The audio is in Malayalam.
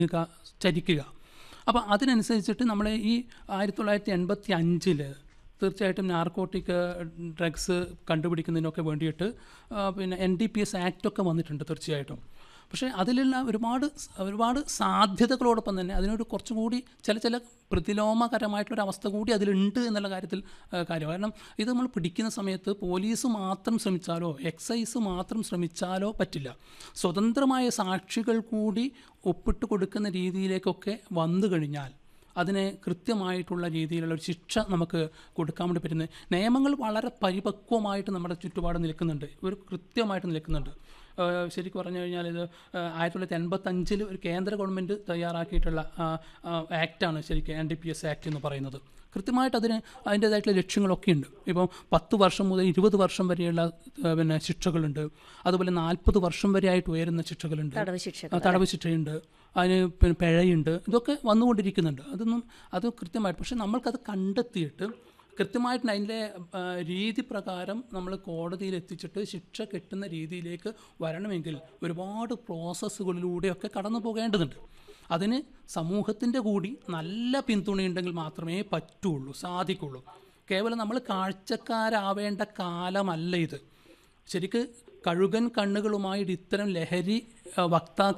ക- ചരിക്കുക അപ്പോൾ അതിനനുസരിച്ചിട്ട് നമ്മൾ ഈ ആയിരത്തി തൊള്ളായിരത്തി എൺപത്തി അഞ്ചിൽ തീർച്ചയായിട്ടും നാർക്കോട്ടിക് ഡ്രഗ്സ് കണ്ടുപിടിക്കുന്നതിനൊക്കെ വേണ്ടിയിട്ട് ആ, പിന്നെ എൻ ഡി പി എസ് ആക്റ്റൊക്കെ വന്നിട്ടുണ്ട് തീർച്ചയായിട്ടും പക്ഷേ അതിലുള്ള ഒരുപാട് സ് ഒരുപാട് സാധ്യതകളോടൊപ്പം തന്നെ അതിനൊരു കുറച്ചും കൂടി ചില ചില പ്രതിലോമകരമായിട്ടുള്ളൊരു അവസ്ഥ കൂടി അതിലുണ്ട് എന്നുള്ള കാര്യത്തിൽ ആ, കാര്യം കാരണം ഇത് നമ്മൾ പിടിക്കുന്ന സമയത്ത് പോലീസ് മാത്രം ശ്രമിച്ചാലോ എക്സൈസ് മാത്രം ശ്രമിച്ചാലോ പറ്റില്ല സ്വതന്ത്രമായ സാക്ഷികൾ കൂടി ഒപ്പിട്ട് കൊടുക്കുന്ന രീതിയിലേക്കൊക്കെ വന്നു കഴിഞ്ഞാൽ അതിന് കൃത്യമായിട്ടുള്ള രീതിയിലുള്ള ഒരു ശിക്ഷ നമുക്ക് കൊടുക്കാൻ വേണ്ടി പറ്റുന്നത് നിയമങ്ങൾ വളരെ പരിപക്വമായിട്ട് നമ്മുടെ ചുറ്റുപാട് നിൽക്കുന്നുണ്ട് ഒരു കൃത്യമായിട്ട് നിൽക്കുന്നുണ്ട് ഏഹ് ശരിക്കും പറഞ്ഞു കഴിഞ്ഞാൽ ഇത് ഏഹ് ആയിരത്തി തൊള്ളായിരത്തി എൺപത്തഞ്ചിൽ ഒരു കേന്ദ്ര ഗവൺമെൻറ് തയ്യാറാക്കിയിട്ടുള്ള ആ, ആ, ആക്റ്റാണ് ശരിക്കും N D P S act എന്ന് പറയുന്നത് കൃത്യമായിട്ട് അതിന് അതിൻ്റേതായിട്ടുള്ള ലക്ഷ്യങ്ങളൊക്കെ ഉണ്ട് ഇപ്പം പത്ത് വർഷം മുതൽ ഇരുപത് വർഷം വരെയുള്ള ഏഹ് പിന്നെ ശിക്ഷകളുണ്ട് അതുപോലെ നാൽപ്പത് വർഷം വരെ ആയിട്ട് ഉയരുന്ന ശിക്ഷകളുണ്ട് തടവ് ശിക്ഷ ആ, തടവ് ശിക്ഷയുണ്ട് അതിന് പിന്നെ പിഴയുണ്ട് ഇതൊക്കെ വന്നുകൊണ്ടിരിക്കുന്നുണ്ട് അതൊന്നും അത് കൃത്യമായിട്ട് പക്ഷെ നമ്മൾക്കത് കണ്ടെത്തിയിട്ട് കൃത്യമായിട്ട് അതിൻ്റെ ആ, രീതി പ്രകാരം നമ്മൾ കോടതിയിൽ എത്തിച്ചിട്ട് ശിക്ഷ കിട്ടുന്ന രീതിയിലേക്ക് വരണമെങ്കിൽ ഒരുപാട് പ്രോസസ്സുകളിലൂടെയൊക്കെ കടന്നു പോകേണ്ടതുണ്ട് അതിന് സമൂഹത്തിൻ്റെ കൂടി നല്ല പിന്തുണയുണ്ടെങ്കിൽ മാത്രമേ പറ്റുള്ളൂ സാധിക്കുള്ളൂ കേവലം നമ്മൾ കാഴ്ചക്കാരാവേണ്ട കാലമല്ല ഇത് ശരിക്ക് കഴുകൻ കണ്ണുകളുമായിട്ട് ഇത്തരം ലഹരി ആ, വക്താക്കൾ